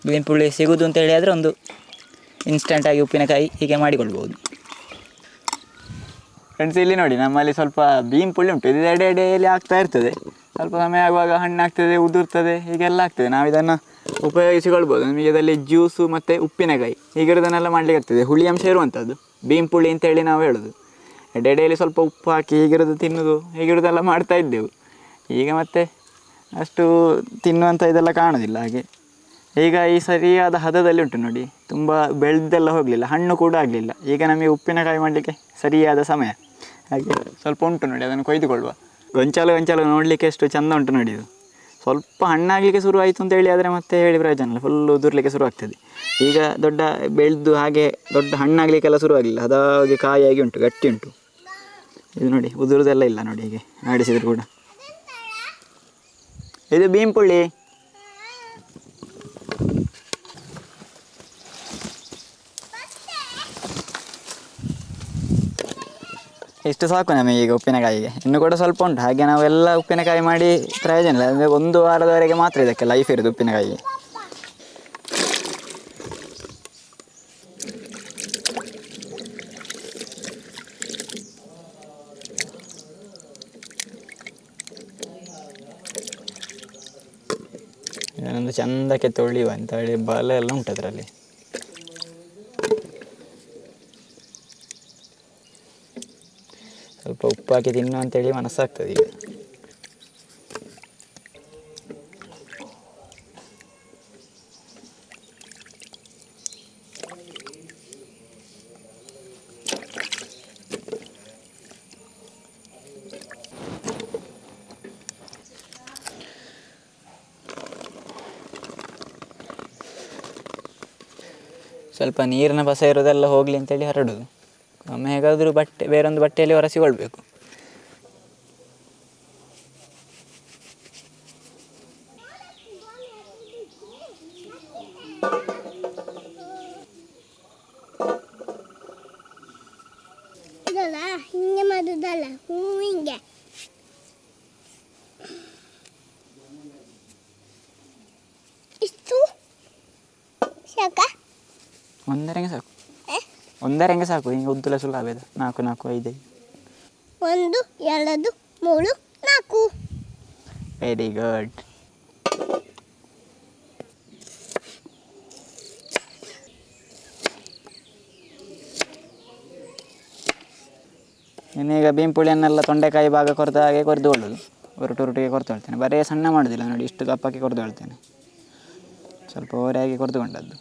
ಬೇವಿನ ಪುಳಿ ಸಿಗೋದು ಅಂತ ಹೇಳಿ ಆದರೆ ಒಂದು ಇನ್ಸ್ಟಂಟಾಗಿ ಉಪ್ಪಿನಕಾಯಿ ಹೀಗೆ ಮಾಡಿಕೊಳ್ಬೋದು ಫ್ರೆಂಡ್ಸ್ ಇಲ್ಲಿ ನೋಡಿ ನಮ್ಮಲ್ಲಿ ಸ್ವಲ್ಪ ಬೀಮ್ ಪುಳಿ ಉಂಟು ಇದು ಎಡೆ ಎಡೆಯಲ್ಲಿ ಆಗ್ತಾ ಇರ್ತದೆ ಸ್ವಲ್ಪ ಸಮಯ ಆಗುವಾಗ ಹಣ್ಣು ಆಗ್ತದೆ ಉದುರ್ತದೆ ಹೀಗೆಲ್ಲ ಆಗ್ತದೆ ನಾವು ಇದನ್ನು ಉಪಯೋಗಿಸಿಕೊಳ್ಬೋದು ನಮಗೆ ಇದರಲ್ಲಿ ಜ್ಯೂಸು ಮತ್ತು ಉಪ್ಪಿನಕಾಯಿ ಹೀಗಿರೋದನ್ನೆಲ್ಲ ಮಾಡಲಿಕ್ಕೆ ಆಗ್ತದೆ ಹುಳಿ ಅಂಶ ಇರುವಂಥದ್ದು ಬೀಮ್ ಪುಳಿ ಅಂತೇಳಿ ನಾವು ಹೇಳೋದು ಎಡೆ ಎಡೆಯಲ್ಲಿ ಸ್ವಲ್ಪ ಉಪ್ಪು ಹಾಕಿ ಹೀಗಿರೋದು ತಿನ್ನೋದು ಹೀಗಿರೋದೆಲ್ಲ ಮಾಡ್ತಾ ಇದ್ದೆವು ಈಗ ಮತ್ತೆ ಅಷ್ಟು ತಿನ್ನುವಂಥ ಇದೆಲ್ಲ ಕಾಣೋದಿಲ್ಲ ಹಾಗೆ ಈಗ ಈ ಸರಿಯಾದ ಹದದಲ್ಲಿ ಉಂಟು ನೋಡಿ ತುಂಬ ಬೆಳೆದೆಲ್ಲ ಹೋಗಲಿಲ್ಲ ಹಣ್ಣು ಕೂಡ ಆಗಲಿಲ್ಲ ಈಗ ನಮಗೆ ಉಪ್ಪಿನಕಾಯಿ ಮಾಡಲಿಕ್ಕೆ ಸರಿಯಾದ ಸಮಯ ಹಾಗೆ ಸ್ವಲ್ಪ ಉಂಟು ನೋಡಿ ಅದನ್ನು ಕೊಯ್ದುಕೊಳ್ಳುವ ಗೊಂಚಾಲು ಗೊಂಚಾಲು ನೋಡಲಿಕ್ಕೆ ಎಷ್ಟು ಚಂದ ಉಂಟು ನೋಡಿ ಇದು ಸ್ವಲ್ಪ ಹಣ್ಣಾಗಲಿಕ್ಕೆ ಶುರು ಆಯಿತು ಅಂತ ಹೇಳಿ ಆದರೆ ಮತ್ತೆ ಹೇಳಿ ಪ್ರಯೋಜನ ಇಲ್ಲ ಫುಲ್ ಉದುರ್ಲಿಕ್ಕೆ ಶುರು ಆಗ್ತದೆ ಈಗ ದೊಡ್ಡ ಬೆಳೆದು ಹಾಗೆ ದೊಡ್ಡ ಹಣ್ಣಾಗಲಿಕ್ಕೆಲ್ಲ ಶುರು ಆಗಲಿಲ್ಲ ಅದಾಗೆ ಕಾಯಾಗಿ ಉಂಟು ಗಟ್ಟಿ ಉಂಟು ಇದು ನೋಡಿ ಉದುರುದೆಲ್ಲ ಇಲ್ಲ ನೋಡಿ ಹೀಗೆ ಆಡಿಸಿದ್ರು ಕೂಡ ಇದು ಬೀಂಪುಳ್ಳಿ ಇಷ್ಟು ಸಾಕು ನಮಗೆ ಈಗ ಉಪ್ಪಿನಕಾಯಿಗೆ ಇನ್ನು ಕೂಡ ಸ್ವಲ್ಪ ಉಂಟು ಹಾಗೆ ನಾವೆಲ್ಲ ಉಪ್ಪಿನಕಾಯಿ ಮಾಡಿ ಪ್ರಯೋಜನ ಇಲ್ಲ ಅಂದರೆ ಒಂದು ವಾರದವರೆಗೆ ಮಾತ್ರ ಇದಕ್ಕೆ ಲೈಫ್ ಇರೋದು ಉಪ್ಪಿನಕಾಯಿಗೆ ಇದನ್ನೊಂದು ಚಂದಕ್ಕೆ ತೊಳೆಯುವ ಅಂತ ಹೇಳಿ ಬಲ ಎಲ್ಲ ಉಂಟು ಅದರಲ್ಲಿ ಸ್ವಲ್ಪ ಉಪ್ಪು ಹಾಕಿ ತಿನ್ನು ಅಂತೇಳಿ ಮನಸ್ಸಾಗ್ತದೆ ಈಗ ಸ್ವಲ್ಪ ನೀರಿನ ಬಸ ಇರೋದೆಲ್ಲ ಹೋಗಲಿ ಅಂತೇಳಿ ಹರಡೋದು ಒಮ್ಮೆ ಹೇಗಾದರೂ ಬಟ್ಟೆ ಬೇರೊಂದು ಬಟ್ಟೆಯಲ್ಲಿ ಒರೆಸಿಕೊಳ್ಬೇಕು ಇದಲ್ಲ ಹಿಂಗೆ ಮಾಡೋದಲ್ಲ ಹೂ ಹಿಂಗೆ ಇಷ್ಟು ಸಾಕ ಒಂದರಂಗೆ ಸಾಕು ಒಂದರಂಗೆ ಸಾಕು ಹಿಂಗೆ ಉದ್ದಲ ಸುಲಭ ಇದೆ ನಾಲ್ಕು ನಾಲ್ಕು ಐದು ಒಂದು ಎರಡು ಮೂರು ನಾಲ್ಕು ವೆರಿ ಗುಡ್ ಇನ್ನೀಗ ಬೀಂಪುಳಿಯನ್ನೆಲ್ಲ ತೊಂಡೆಕಾಯಿ ಭಾಗ ಕೊರೆದ ಹಾಗೆ ಕೊರೆದುಕೊಳ್ಳೋದು ಒರಟು ಒರಟಿಗೆ ಕೊರೆದುಕೊಳ್ತೇನೆ ಬರೀ ಸಣ್ಣ ಮಾಡೋದಿಲ್ಲ ನೋಡಿ ಇಷ್ಟು ದಪ್ಪಕ್ಕೆ ಕೊರೆದುಕೊಳ್ತೇನೆ ಸ್ವಲ್ಪ ಓರೆಯಾಗಿ ಕೊರೆದುಕೊಂಡದ್ದು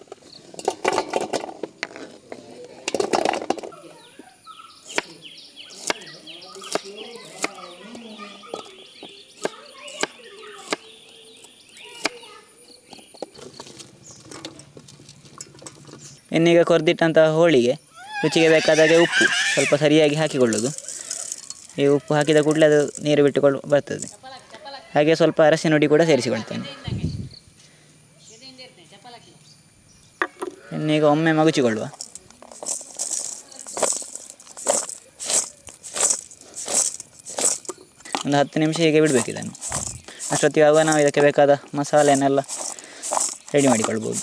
ಇನ್ನೀಗ ಕೊರೆದಿಟ್ಟಂತಹ ಹೋಳಿಗೆ ರುಚಿಗೆ ಬೇಕಾದಾಗೆ ಉಪ್ಪು ಸ್ವಲ್ಪ ಸರಿಯಾಗಿ ಹಾಕಿಕೊಳ್ಳೋದು ಈ ಉಪ್ಪು ಹಾಕಿದ ಕೂಡಲೇ ಅದು ನೀರು ಬಿಟ್ಟುಕೊಂಡು ಬರ್ತದೆ ಹಾಗೆ ಸ್ವಲ್ಪ ಅರಸಿನ ಹುಡಿ ಕೂಡ ಸೇರಿಸಿಕೊಳ್ತೇನೆ ಇನ್ನೀಗ ಒಮ್ಮೆ ಮಗುಚಿಕೊಳ್ಳುವ ಒಂದು ಹತ್ತು ನಿಮಿಷ ಹೀಗೆ ಬಿಡಬೇಕು ಇದನ್ನು ಅಷ್ಟೊತ್ತಿಗೆ ಆಗುವ ನಾವು ಇದಕ್ಕೆ ಬೇಕಾದ ಮಸಾಲೆಯನ್ನೆಲ್ಲ ರೆಡಿ ಮಾಡಿಕೊಳ್ಬೋದು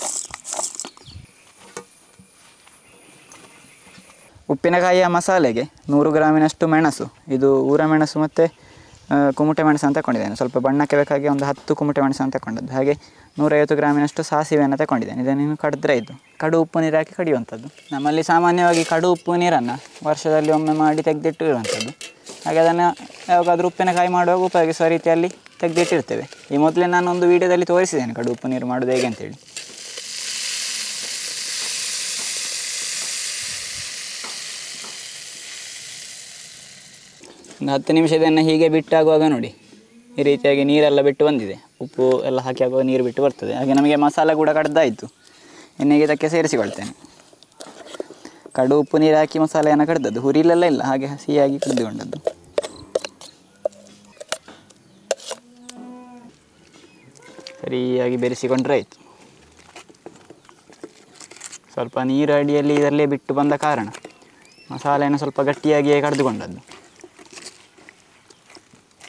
ಉಪ್ಪಿನಕಾಯಿಯ ಮಸಾಲೆಗೆ ನೂರು ಗ್ರಾಮಿನಷ್ಟು ಮೆಣಸು ಇದು ಊರ ಮೆಣಸು ಮತ್ತು ಆ, ಕುಮಟೆ ಮೆಣಸು ಅಂತ ತಗೊಂಡಿದ್ದೇನೆ ಸ್ವಲ್ಪ ಬಣ್ಣಕ್ಕೆ ಬೇಕಾಗಿ ಒಂದು ಹತ್ತು ಕುಮಟೆ ಮೆಣಸು ಅಂತ ತಗೊಂಡದ್ದು ಹಾಗೆ ನೂರೈವತ್ತು ಗ್ರಾಮಿನಷ್ಟು ಸಾಸಿವೆಯನ್ನು ತಗೊಂಡಿದ್ದೇನೆ ಇದನ್ನು ಇನ್ನು ಕಡಿದ್ರೆ ಇದು ಕಡು ಉಪ್ಪು ನೀರು ಹಾಕಿ ಕಡಿಯುವಂಥದ್ದು ನಮ್ಮಲ್ಲಿ ಸಾಮಾನ್ಯವಾಗಿ ಕಡು ಉಪ್ಪು ನೀರನ್ನು ವರ್ಷದಲ್ಲಿ ಒಮ್ಮೆ ಮಾಡಿ ತೆಗೆದಿಟ್ಟು ಇರುವಂಥದ್ದು ಹಾಗೆ ಅದನ್ನು ಯಾವಾಗಾದರೂ ಉಪ್ಪಿನಕಾಯಿ ಮಾಡುವಾಗ ಉಪಯೋಗಿಸುವ ರೀತಿಯಲ್ಲಿ ತೆಗೆದಿಟ್ಟಿರ್ತೇವೆ ಈ ಮೊದಲೇ ನಾನು ಒಂದು ವೀಡಿಯೋದಲ್ಲಿ ತೋರಿಸಿದ್ದೇನೆ ಕಡು ಉಪ್ಪು ನೀರು ಮಾಡೋದು ಹೇಗೆ ಅಂತೇಳಿ ಒಂದು ಹತ್ತು ನಿಮಿಷ ಇದನ್ನು ಹೀಗೆ ಬಿಟ್ಟಾಗುವಾಗ ನೋಡಿ ಈ ರೀತಿಯಾಗಿ ನೀರೆಲ್ಲ ಬಿಟ್ಟು ಬಂದಿದೆ ಉಪ್ಪು ಎಲ್ಲ ಹಾಕಿ ಆಗುವಾಗ ನೀರು ಬಿಟ್ಟು ಬರ್ತದೆ ಹಾಗೆ ನಮಗೆ ಮಸಾಲೆ ಕೂಡ ಕಡ್ದಾಯಿತು ಇನ್ನೀಗ ಇದಕ್ಕೆ ಸೇರಿಸಿಕೊಳ್ತೇನೆ ಕಡು ಉಪ್ಪು ನೀರು ಹಾಕಿ ಮಸಾಲೆಯನ್ನು ಕಡ್ದದ್ದು ಹುರಿಲೆಲ್ಲ ಇಲ್ಲ ಹಾಗೆ ಹಸಿಯಾಗಿ ಕಡ್ದುಕೊಂಡದ್ದು ಸರಿಯಾಗಿ ಬೆರೆಸಿಕೊಂಡ್ರೆ ಆಯಿತು ಸ್ವಲ್ಪ ನೀರು ಅಡಿಯಲ್ಲಿ ಇದರಲ್ಲೇ ಬಿಟ್ಟು ಬಂದ ಕಾರಣ ಮಸಾಲೆಯನ್ನು ಸ್ವಲ್ಪ ಗಟ್ಟಿಯಾಗಿಯೇ ಕಡಿದುಕೊಂಡದ್ದು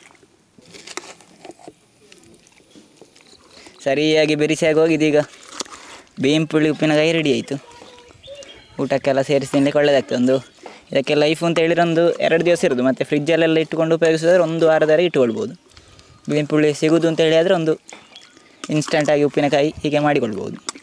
ಸರಿಯಾಗಿ ಬೆರೆಸಿ ಆಗಿ ಹೋಗಿದೆ ಈಗ ಬೇವಿನ ಪುಳಿ ಉಪ್ಪಿನಕಾಯಿ ರೆಡಿ ಆಯಿತು ಊಟಕ್ಕೆಲ್ಲ ಸೇರಿಸಿ ತಿನ್ಲಿಕ್ಕೆ ಒಳ್ಳೆಯದಾಗ್ತದೆ ಒಂದು ಇದಕ್ಕೆ ಲೈಫ್ ಅಂತ ಹೇಳಿದ್ರೆ ಒಂದು ಎರಡು ದಿವಸ ಇರೋದು ಮತ್ತು ಫ್ರಿಜ್ಜಲ್ಲೆಲ್ಲ ಇಟ್ಟುಕೊಂಡು ಉಪಯೋಗಿಸಿದ್ರೆ ಒಂದು ವಾರದವರೆಗೆ ಇಟ್ಟುಕೊಳ್ಬೋದು ಬೇವಿನ ಪುಳಿ ಸಿಗೋದು ಅಂತ ಹೇಳಿ ಆದರೆ ಒಂದು ಇನ್ಸ್ಟಂಟಾಗಿ ಉಪ್ಪಿನಕಾಯಿ ಹೀಗೆ ಮಾಡಿಕೊಳ್ಬೋದು